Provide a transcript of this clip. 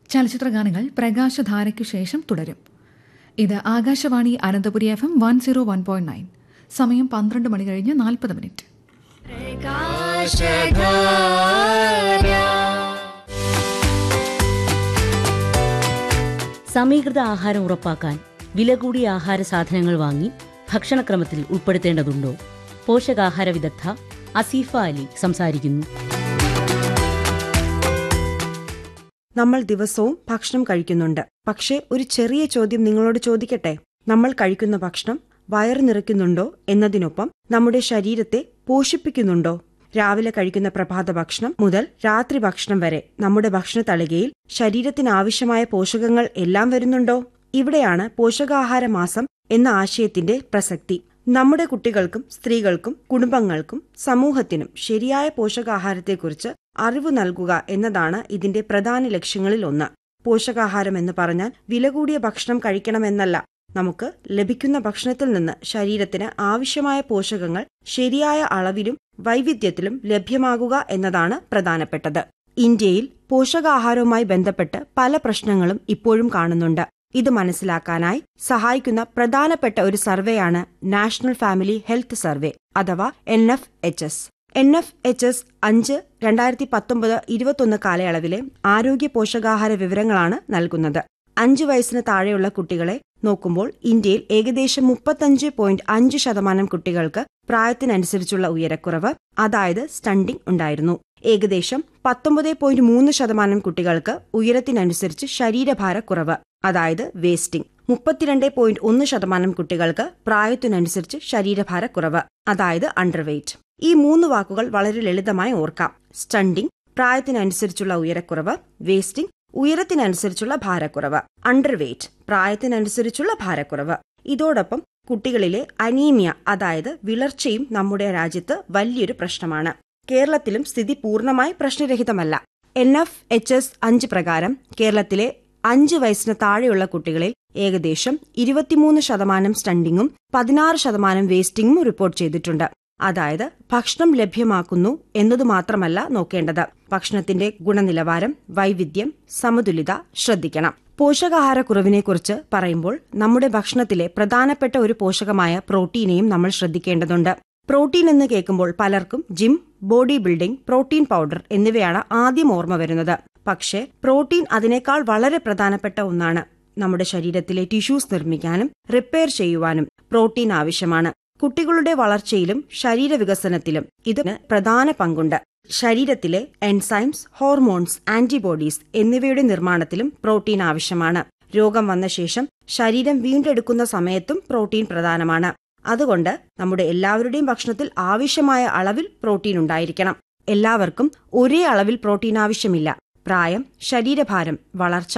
ചലച്ചിത്ര ഗാനങ്ങൾ പ്രകാശധാരയ്ക്കു ശേഷം തുടരും ഇത് Akashvani Ananthapuri F M one zero one point nine സമയം പന്ത്രണ്ട് മണി കഴിഞ്ഞ് നാൽപ്പത് മിനിറ്റ് സമീകൃത ആഹാരം ഉറപ്പാക്കാൻ വില കൂടിയ ആഹാര സാധനങ്ങൾ വാങ്ങി ഭക്ഷണക്രമത്തിൽ ഉൾപ്പെടുത്തേണ്ടതുണ്ടോ പോഷകാഹാര വിദഗ്ധ അസീഫ അലി സംസാരിക്കുന്നു നമ്മൾ ദിവസവും ഭക്ഷണം കഴിക്കുന്നുണ്ട് പക്ഷേ ഒരു ചെറിയ ചോദ്യം നിങ്ങളോട് ചോദിക്കട്ടെ നമ്മൾ കഴിക്കുന്ന ഭക്ഷണം വയറ് നിറയ്ക്കുന്നുണ്ടോ എന്നതിനൊപ്പം നമ്മുടെ ശരീരത്തെ പോഷിപ്പിക്കുന്നുണ്ടോ രാവിലെ കഴിക്കുന്ന പ്രഭാത ഭക്ഷണം മുതൽ രാത്രി ഭക്ഷണം വരെ നമ്മുടെ ഭക്ഷണ തളികയിൽ ശരീരത്തിന് ആവശ്യമായ പോഷകങ്ങൾ എല്ലാം വരുന്നുണ്ടോ ഇവിടെയാണ് പോഷകാഹാര മാസം എന്ന ആശയത്തിന്റെ പ്രസക്തി നമ്മുടെ കുട്ടികൾക്കും സ്ത്രീകൾക്കും കുടുംബങ്ങൾക്കും സമൂഹത്തിനും ശരിയായ പോഷകാഹാരത്തെക്കുറിച്ച് അറിവ് നൽകുക എന്നതാണ് ഇതിന്റെ പ്രധാന ലക്ഷ്യങ്ങളിൽ ഒന്ന് പോഷകാഹാരം എന്ന് പറഞ്ഞാൽ വില കൂടിയ ഭക്ഷണം കഴിക്കണമെന്നല്ല നമുക്ക് ലഭിക്കുന്ന ഭക്ഷണത്തിൽ നിന്ന് ശരീരത്തിന് ആവശ്യമായ പോഷകങ്ങൾ ശരിയായ അളവിലും വൈവിധ്യത്തിലും ലഭ്യമാകുക എന്നതാണ് പ്രധാനപ്പെട്ടത് ഇന്ത്യയിൽ പോഷകാഹാരവുമായി ബന്ധപ്പെട്ട് പല പ്രശ്നങ്ങളും ഇപ്പോഴും കാണുന്നുണ്ട് ഇത് മനസ്സിലാക്കാനായി സഹായിക്കുന്ന പ്രധാനപ്പെട്ട ഒരു സർവേയാണ് നാഷണൽ ഫാമിലി ഹെൽത്ത് സർവേ അഥവാ N F H S N F H S അഞ്ച് രണ്ടായിരത്തി പത്തൊമ്പത് ഇരുപത്തൊന്ന് കാലയളവിലെ ആരോഗ്യ പോഷകാഹാര വിവരങ്ങളാണ് നൽകുന്നത് അഞ്ചു വയസ്സിന് താഴെയുള്ള കുട്ടികളെ നോക്കുമ്പോൾ ഇന്ത്യയിൽ ഏകദേശം മുപ്പത്തഞ്ച് പോയിന്റ് അഞ്ച് ശതമാനം കുട്ടികൾക്ക് പ്രായത്തിനനുസരിച്ചുള്ള ഉയരക്കുറവ് അതായത് സ്റ്റണ്ടിംഗ് ഉണ്ടായിരുന്നു ഏകദേശം പത്തൊമ്പത് പോയിന്റ് മൂന്ന് ശതമാനം കുട്ടികൾക്ക് ഉയരത്തിനനുസരിച്ച് ശരീരഭാരക്കുറവ് അതായത് വേസ്റ്റിംഗ് മുപ്പത്തിരണ്ട് പോയിന്റ് ഒന്ന് ശതമാനം കുട്ടികൾക്ക് പ്രായത്തിനനുസരിച്ച് ശരീരഭാരക്കുറവ് അതായത് അണ്ടർവെയ്റ്റ് ഈ മൂന്ന് വാക്കുകൾ വളരെ ലളിതമായി ഓർക്കാം സ്റ്റണ്ടിംഗ് പ്രായത്തിനനുസരിച്ചുള്ള ഉയരക്കുറവ് വേസ്റ്റിംഗ് ഉയരത്തിനനുസരിച്ചുള്ള ഭാരക്കുറവ് അണ്ടർവെയ്റ്റ് പ്രായത്തിനനുസരിച്ചുള്ള ഭാരക്കുറവ് ഇതോടൊപ്പം കുട്ടികളിലെ അനീമിയ അതായത് വിളർച്ചയും നമ്മുടെ രാജ്യത്ത് വലിയൊരു പ്രശ്നമാണ് കേരളത്തിലും സ്ഥിതി പൂർണ്ണമായി പ്രശ്നരഹിതമല്ല എൻ എഫ് എച്ച് എസ് അഞ്ച് പ്രകാരം കേരളത്തിലെ അഞ്ച് വയസ്സിന് താഴെയുള്ള കുട്ടികളിൽ ഏകദേശം ഇരുപത്തിമൂന്ന് ശതമാനം സ്റ്റണ്ടിങ്ങും പതിനാറ് ശതമാനം വേസ്റ്റിംഗും റിപ്പോർട്ട് ചെയ്തിട്ടുണ്ട് അതായത് ഭക്ഷണം ലഭ്യമാക്കുന്നു എന്നതു മാത്രമല്ല നോക്കേണ്ടത് ഭക്ഷണത്തിന്റെ ഗുണനിലവാരം വൈവിധ്യം സമതുലിത ശ്രദ്ധിക്കണം പോഷകാഹാരക്കുറവിനെക്കുറിച്ച് പറയുമ്പോൾ നമ്മുടെ ഭക്ഷണത്തിലെ പ്രധാനപ്പെട്ട ഒരു പോഷകമായ പ്രോട്ടീനെയും നമ്മൾ ശ്രദ്ധിക്കേണ്ടതുണ്ട് പ്രോട്ടീൻ എന്ന് കേൾക്കുമ്പോൾ പലർക്കും gym body building protein powder എന്നിവയാണ് ആദ്യം ഓർമ്മ വരുന്നത് പക്ഷേ പ്രോട്ടീൻ അതിനേക്കാൾ വളരെ പ്രധാനപ്പെട്ട ഒന്നാണ് നമ്മുടെ ശരീരത്തിലെ ടിഷ്യൂസ് നിർമ്മിക്കാനും റിപ്പയർ ചെയ്യുവാനും പ്രോട്ടീൻ ആവശ്യമാണ് കുട്ടികളുടെ വളർച്ചയിലും ശരീരവികസനത്തിലും ഇതിന് പ്രധാന പങ്കുണ്ട് ശരീരത്തിലെ എൻസൈംസ് ഹോർമോൺസ് ആന്റിബോഡീസ് എന്നിവയുടെ നിർമ്മാണത്തിലും പ്രോട്ടീൻ ആവശ്യമാണ് രോഗം വന്ന ശേഷം ശരീരം വീണ്ടെടുക്കുന്ന സമയത്തും പ്രോട്ടീൻ പ്രധാനമാണ് അതുകൊണ്ട് നമ്മുടെ എല്ലാവരുടെയും ഭക്ഷണത്തിൽ ആവശ്യമായ അളവിൽ പ്രോട്ടീൻ ഉണ്ടായിരിക്കണം എല്ലാവർക്കും ഒരേ അളവിൽ പ്രോട്ടീൻ ആവശ്യമില്ല പ്രായം ശരീരഭാരം വളർച്ച